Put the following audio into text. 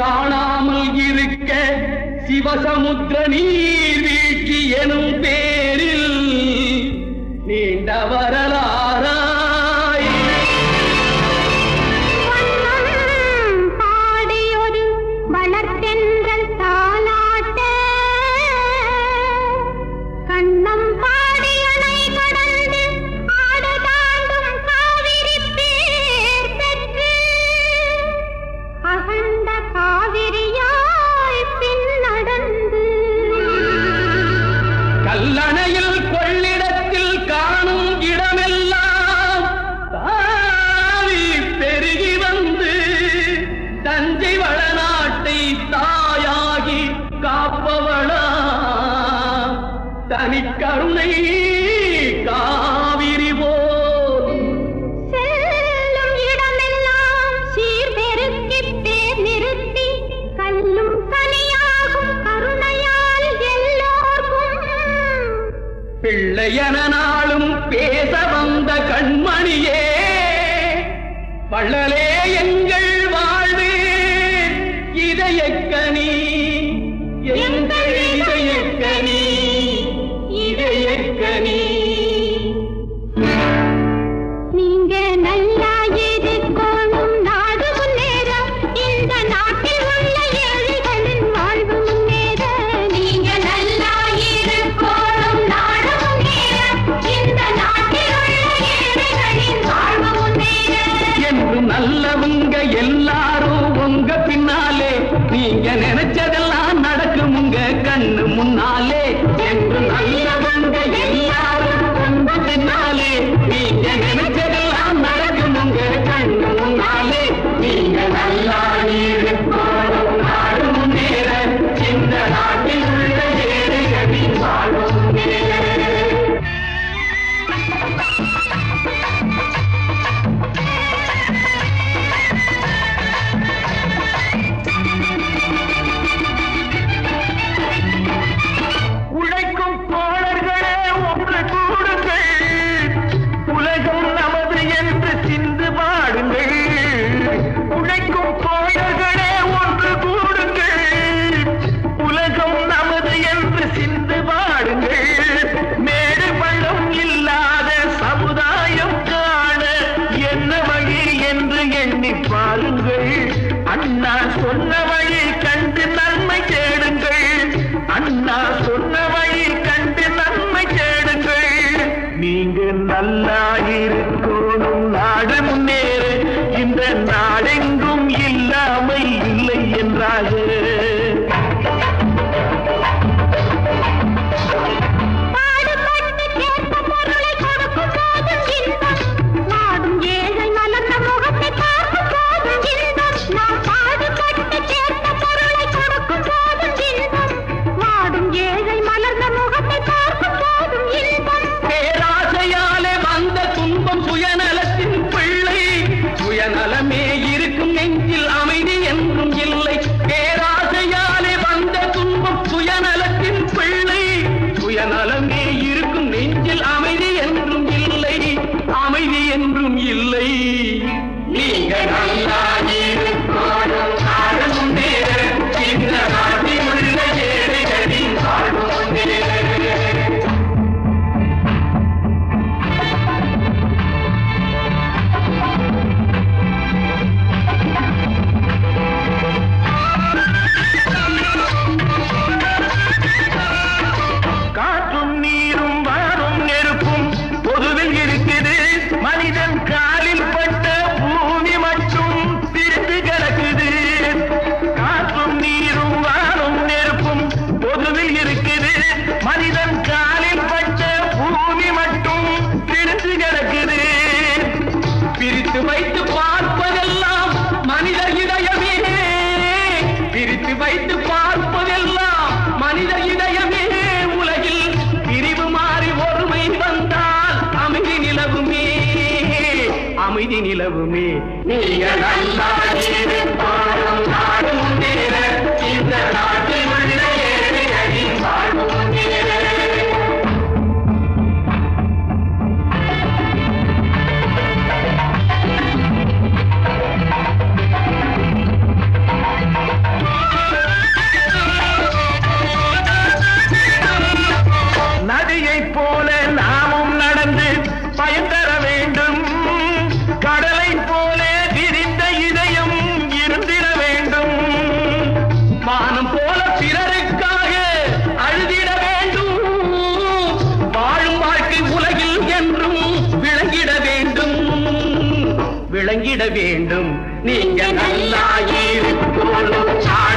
காணாமல் இருக்க சிவசமுத்திர நீர்வீழ்ச்சி எனும் பேரில் நீண்ட வரலாறாய் வண்ணம் பாடியொரு வளர்த்தென்றல் தாலாட்ட கண்ணம் பாடியணை கடந்து ஆடு தாண்டும் காவிரி பேர் பெற்று அகண்ட காவிரியாய் பின் நடந்து கல்லணையில் கொள்ளிடத்தில் காணும் இடமெல்லாம் தாவி பெருகி வந்து தஞ்சை வளநாட்டை தாயாகி காப்பவளா தனிக்கருணை காவிரி போல் செல்லும் இடமெல்லாம் சீர்பெருக்கி பேர் நிறுத்தி கல்லும் கனியாகும் கருணையால் எல்லோர்க்கும் பிள்ளையன நாளும் பேச வந்த கண்மணியே வள்ளலே எங்கள் வாழ்வு இதயக்கனி எங்கள் இதயக்கனி இதயக்கனி நீங்க நல்லா இருக்கணும் நாடு முன்னேற இந்த நாட்டில் உள்ள ஏழைகளின் வாழ்வு முன்னேற நீங்க நல்லா இருக்கணும் நாடு முன்னேற இந்த நாட்டில் உள்ள ஏழைகளின் வாழ்வு முன்னேற என்று நல்லவங்க எல்லாரும் உங்க பின்னாலே நீங்க நினைச்சதெல்லாம் நடக்கும் உங்க கண்ணு முன்னாலே என்று நல்லவங்க எல்லாரும் உங்க பின்னாலே நீங்க நினைச்சதெல்லாம் நடக்கும் உங்க கண்ணு முன்னாலே நீங்க நல்லா இருக்கணும் நாடு முன்னேற இந்த நாட்டில் உள்ள ஏழைகளின் வாழ்வு முன்னேற உழைக்கும் தோழர்களே ஒன்று கூடுங்கள் உலகம் நமது என்று சிந்து பாடுங்கள் உழைக்கும் தோழர்களே ஒன்று கூடுங்கள் உலகம் நமது என்று சிந்து பாடுங்கள் மேடு பள்ளம் இல்லாத சமுதாயம் காண என்ன வழி என்று எண்ணி பாருங்கள் அண்ணா சொன்ன வழி கண்டு நன்மை தேடுங்கள் அண்ணா சொன்ன வழி கண்டு நன்மை தேடுங்கள் நீங்க நல்லா இருக்கணும் நாடு முன்னேற இந்த நாடெங்கும் இல்லாமை இல்லை என்றாக பாடுபட்டு கேட்ட பொருளை கொடுக்கும் போதும் இன்பம் நாடும் ஏழை மலர்ந்த முகத்தை பார்க்கும் போதும் இன்பம் நாம் பாடுபட்டு கேட்ட பொருளை கொடுக்கும் போதும் இன்பம் நாடும் ஏழை மலர்ந்த முகத்தை பார்க்கும் போதும் இன்பம் பேராசையாலே வந்த துன்பம் சுயநலத்தின் பிள்ளை சுயநலமே இருக்கும் நெஞ்சில் அமைதி என்றும் இல்லை பேராசையாலே வந்த துன்பம் சுயநலத்தின் பிள்ளை சுயநலமே இருக்கும் நெஞ்சில் அமைதி என்றும் இல்லை அமைதி என்றும் இல்லை நீங்க நல்லா இருக்கணும் நாடு முன்னேற இந்த நாட்டில் உள்ள ஏழைகளின் வாழ்வு முன்னேற காற்றும் நீரும் வாரும் நெருப்பும் பொதுவில் இருக்குது மனிதன் காலில் பட்ட பூமி மட்டும் பிரிந்து கிடக்குது காற்றும் நீரும் வாரும் நெருப்பும் பொதுவில் இருக்குது மனிதன் காலில் பட்ட பூமி மட்டும் பிரிந்து கிடக்குது பிரித்து வைத்து பார்ப்பதெல்லாம் மனித இதயமே பிரித்து வைத்து பார்ப்பதெல்லாம் மனித இதயமே உலகில் பிரிவு மாறி ஒருமை வந்தால் அமைதி நிலவுமே அமைதி நிலவுமே நீங்க நல்லா இருக்கணும், நாடு முன்னேற இந்த நாட்டில் உள்ள ஏழைகளின் வாழ்வு முன்னேற வேண்டும் நீங்க நல்லா இருக்கணும்